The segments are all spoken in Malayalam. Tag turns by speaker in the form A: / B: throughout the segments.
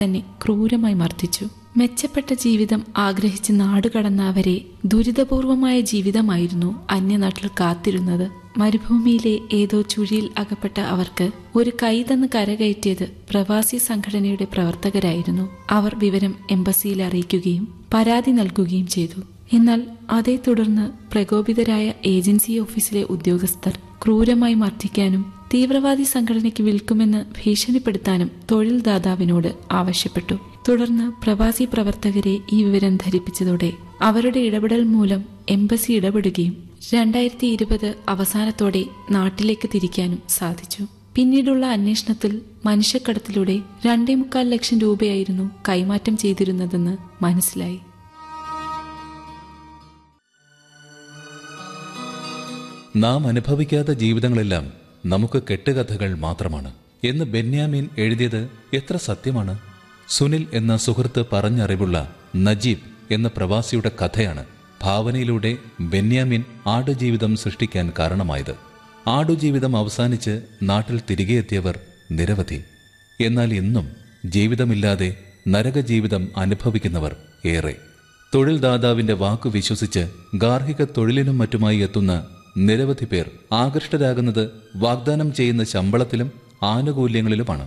A: തന്നെ ക്രൂരമായി മർദ്ദിച്ചു മെച്ചപ്പെട്ട ജീവിതം ആഗ്രഹിച്ച് നാടുകടന്ന അവരെ ദുരിതപൂർവമായ ജീവിതമായിരുന്നു അന്യനാട്ടിൽ കാത്തിരുന്നത് മരുഭൂമിയിലെ ഏതോ ചുഴിയിൽ അകപ്പെട്ട അവർക്ക് ഒരു കൈ തന്ന് കരകയറ്റിയത് പ്രവാസി സംഘടനയുടെ പ്രവർത്തകരായിരുന്നു അവർ വിവരം എംബസിയിൽ അറിയിക്കുകയും പരാതി നൽകുകയും ചെയ്തു എന്നാൽ അതേ തുടർന്ന് പ്രകോപിതരായ ഏജൻസി ഓഫീസിലെ ഉദ്യോഗസ്ഥർ ക്രൂരമായി മർദ്ദിക്കാനും തീവ്രവാദി സംഘടനയ്ക്ക് വിൽക്കുമെന്ന് ഭീഷണിപ്പെടുത്താനും തൊഴിൽ ദാതാവിനോട് ആവശ്യപ്പെട്ടു തുടർന്ന് പ്രവാസി പ്രവർത്തകരെ ഈ വിവരം ധരിപ്പിച്ചതോടെ അവരുടെ ഇടപെടൽ മൂലം എംബസി ഇടപെടുകയും രണ്ടായിരത്തി ഇരുപത് അവസാനത്തോടെ നാട്ടിലേക്ക് തിരിക്കാനും സാധിച്ചു പിന്നീടുള്ള അന്വേഷണത്തിൽ മനുഷ്യക്കടത്തിലൂടെ രണ്ടേ മുക്കാൽ ലക്ഷം രൂപയായിരുന്നു കൈമാറ്റം ചെയ്തിരുന്നതെന്ന് മനസ്സിലായി
B: നാം അനുഭവിക്കാത്ത ജീവിതങ്ങളെല്ലാം നമുക്ക് കെട്ടുകഥകൾ മാത്രമാണ് എന്ന് ബെന്യാമീൻ എഴുതിയത് എത്ര സത്യമാണ് സുനിൽ എന്ന സുഹൃത്ത് പറഞ്ഞറിവുള്ള നജീബ് എന്ന പ്രവാസിയുടെ കഥയാണ് ഭാവനയിലൂടെ ബെന്യാമിൻ ആടുജീവിതം സൃഷ്ടിക്കാൻ കാരണമായത് ആടുജീവിതം അവസാനിച്ച് നാട്ടിൽ തിരികെ എത്തിയവർ നിരവധി എന്നാൽ ഇന്നും ജീവിതമില്ലാതെ നരകജീവിതം അനുഭവിക്കുന്നവർ ഏറെ തൊഴിൽ ദാതാവിന്റെ വാക്കു വിശ്വസിച്ച് ഗാർഹിക തൊഴിലിനും മറ്റുമായി എത്തുന്ന നിരവധി പേർ ആകൃഷ്ടരാകുന്നത് വാഗ്ദാനം ചെയ്യുന്ന ശമ്പളത്തിലും ആനുകൂല്യങ്ങളിലുമാണ്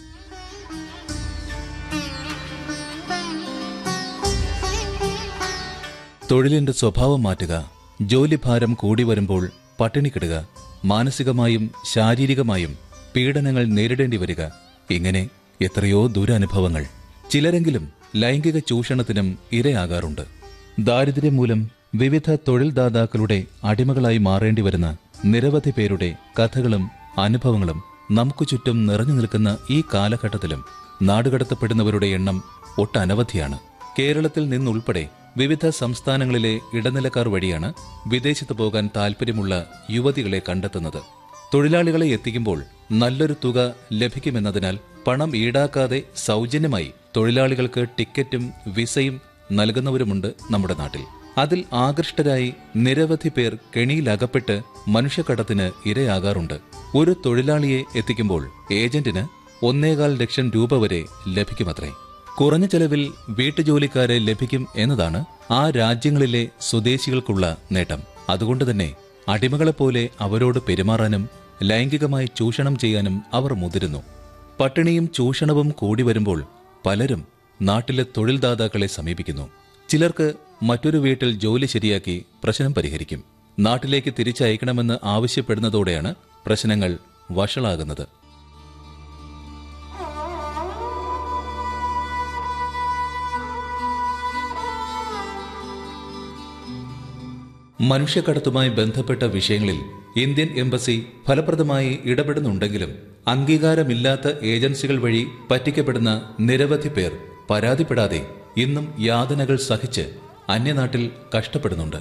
B: തൊഴിലിന്റെ സ്വഭാവം മാറ്റുക ജോലിഭാരം കൂടി വരുമ്പോൾ പട്ടിണിക്കിടുക മാനസികമായും ശാരീരികമായും പീഡനങ്ങൾ നേരിടേണ്ടി വരിക ഇങ്ങനെ എത്രയോ ദുരനുഭവങ്ങൾ ചിലരെങ്കിലും ലൈംഗിക ചൂഷണത്തിനും ഇരയാകാറുണ്ട് ദാരിദ്ര്യം മൂലം വിവിധ തൊഴിൽ ദാതാക്കളുടെ അടിമകളായി മാറേണ്ടി വരുന്ന നിരവധി പേരുടെ കഥകളും അനുഭവങ്ങളും നമുക്ക് ചുറ്റും നിറഞ്ഞു നിൽക്കുന്ന ഈ കാലഘട്ടത്തിലും നാടുകടത്തപ്പെടുന്നവരുടെ എണ്ണം ഒട്ടനവധിയാണ് കേരളത്തിൽ നിന്നുൾപ്പെടെ വിവിധ സംസ്ഥാനങ്ങളിലെ ഇടനിലക്കാർ വഴിയാണ് വിദേശത്ത് പോകാൻ താൽപ്പര്യമുള്ള യുവതികളെ കണ്ടെത്തുന്നത് തൊഴിലാളികളെ എത്തിക്കുമ്പോൾ നല്ലൊരു തുക ലഭിക്കുമെന്നതിനാൽ പണം ഈടാക്കാതെ സൗജന്യമായി തൊഴിലാളികൾക്ക് ടിക്കറ്റും വിസയും നൽകുന്നവരുമുണ്ട് നമ്മുടെ നാട്ടിൽ അതിൽ ആകൃഷ്ടരായി നിരവധി പേർ കെണിയിലകപ്പെട്ട് മനുഷ്യക്കടത്തിന് ഇരയാകാറുണ്ട് ഒരു തൊഴിലാളിയെ എത്തിക്കുമ്പോൾ ഏജന്റിന് ഒന്നേകാൽ ലക്ഷം രൂപ വരെ ലഭിക്കുമത്രേ കുറഞ്ഞ ചെലവിൽ വീട്ടുജോലിക്കാരെ ലഭിക്കും എന്നതാണ് ആ രാജ്യങ്ങളിലെ സ്വദേശികൾക്കുള്ള നേട്ടം അതുകൊണ്ട് തന്നെ അടിമകളെപ്പോലെ അവരോട് പെരുമാറാനും ലൈംഗികമായി ചൂഷണം ചെയ്യാനും അവർ മുതിരുന്നു പട്ടിണിയും ചൂഷണവും കൂടി വരുമ്പോൾ പലരും നാട്ടിലെ തൊഴിൽദാതാക്കളെ സമീപിക്കുന്നു ചിലർക്ക് മറ്റൊരു വീട്ടിൽ ജോലി ശരിയാക്കി പ്രശ്നം പരിഹരിക്കും നാട്ടിലേക്ക് തിരിച്ചയക്കണമെന്ന് ആവശ്യപ്പെടുന്നതോടെയാണ് പ്രശ്നങ്ങൾ വഷളാകുന്നത് മനുഷ്യക്കടത്തുമായി ബന്ധപ്പെട്ട വിഷയങ്ങളിൽ ഇന്ത്യൻ എംബസി ഫലപ്രദമായി ഇടപെടുന്നുണ്ടെങ്കിലും അംഗീകാരമില്ലാത്ത ഏജൻസികൾ വഴി പറ്റിക്കപ്പെടുന്ന നിരവധി പേർ പരാതിപ്പെടാതെ ഇന്നും യാതനകൾ സഹിച്ച് അന്യനാട്ടിൽ കഷ്ടപ്പെടുന്നുണ്ട്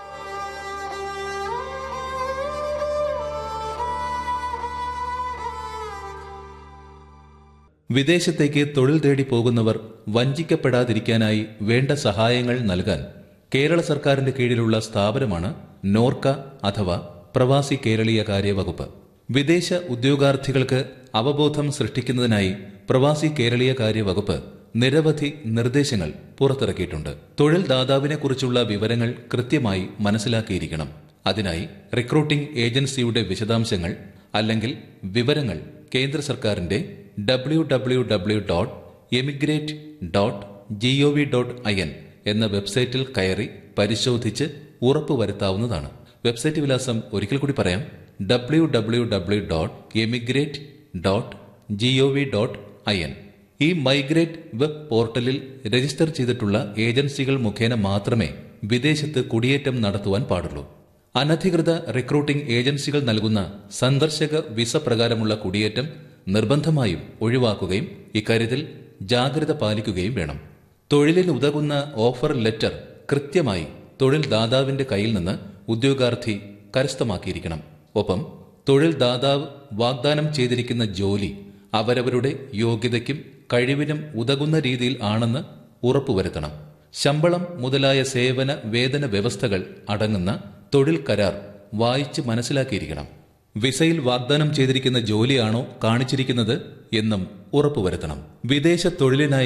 B: വിദേശത്തേക്ക് തൊഴിൽ തേടി പോകുന്നവർ വഞ്ചിക്കപ്പെടാതിരിക്കാനായി വേണ്ട സഹായങ്ങൾ നൽകാൻ കേരള സർക്കാരിന്റെ കീഴിലുള്ള സ്ഥാപനമാണ് നോർക്ക അഥവാ പ്രവാസി കേരളീയ കാര്യവകുപ്പ് വിദേശ ഉദ്യോഗാർത്ഥികൾക്ക് അവബോധം സൃഷ്ടിക്കുന്നതിനായി പ്രവാസി കേരളീയ കാര്യവകുപ്പ് നിരവധി നിർദ്ദേശങ്ങൾ പുറത്തിറക്കിയിട്ടുണ്ട് തൊഴിൽ ദാതാവിനെ കുറിച്ചുള്ള വിവരങ്ങൾ കൃത്യമായി മനസ്സിലാക്കിയിരിക്കണം അതിനായി റിക്രൂട്ടിംഗ് ഏജൻസിയുടെ വിശദാംശങ്ങൾ അല്ലെങ്കിൽ വിവരങ്ങൾ കേന്ദ്ര സർക്കാരിന്റെ W W W dot emigrate dot G O V dot I N എന്ന വെബ്സൈറ്റിൽ കയറി പരിശോധിച്ച് ഉറപ്പുവരുത്താവുന്നതാണ് വെബ്സൈറ്റ് വിലാസം ഒരിക്കൽ കൂടി പറയാം W W W dot emigrate dot G O V dot I N e migrate web പോർട്ടലിൽ രജിസ്റ്റർ ചെയ്തിട്ടുള്ള ഏജൻസികൾ മുഖേന മാത്രമേ വിദേശത്ത് കുടിയേറ്റം നടത്തുവാൻ പാടുള്ളൂ അനധികൃത റിക്രൂട്ടിംഗ് ഏജൻസികൾ നൽകുന്ന സന്ദർശക വിസ പ്രകാരമുള്ള കുടിയേറ്റം നിർബന്ധമായും ഒഴിവാക്കുകയും ഇക്കാര്യത്തിൽ ജാഗ്രത പാലിക്കുകയും വേണം തൊഴിലിൽ ഉതകുന്ന ഓഫർ ലെറ്റർ കൃത്യമായി തൊഴിൽ ദാതാവിന്റെ കയ്യിൽ നിന്ന് ഉദ്യോഗാർത്ഥി കരസ്ഥമാക്കിയിരിക്കണം ഒപ്പം തൊഴിൽ ദാതാവ് വാഗ്ദാനം ചെയ്തിരിക്കുന്ന ജോലി അവരവരുടെ യോഗ്യതയ്ക്കും കഴിവിനും ഉതകുന്ന രീതിയിൽ ആണെന്ന് ഉറപ്പുവരുത്തണം ശമ്പളം മുതലായ സേവന വേതന വ്യവസ്ഥകൾ അടങ്ങുന്ന തൊഴിൽ കരാർ വായിച്ച് മനസ്സിലാക്കിയിരിക്കണം വിസയിൽ വാഗ്ദാനം ചെയ്തിരിക്കുന്ന ജോലിയാണോ കാണിച്ചിരിക്കുന്നത് എന്നും ഉറപ്പുവരുത്തണം വിദേശ തൊഴിലിനായി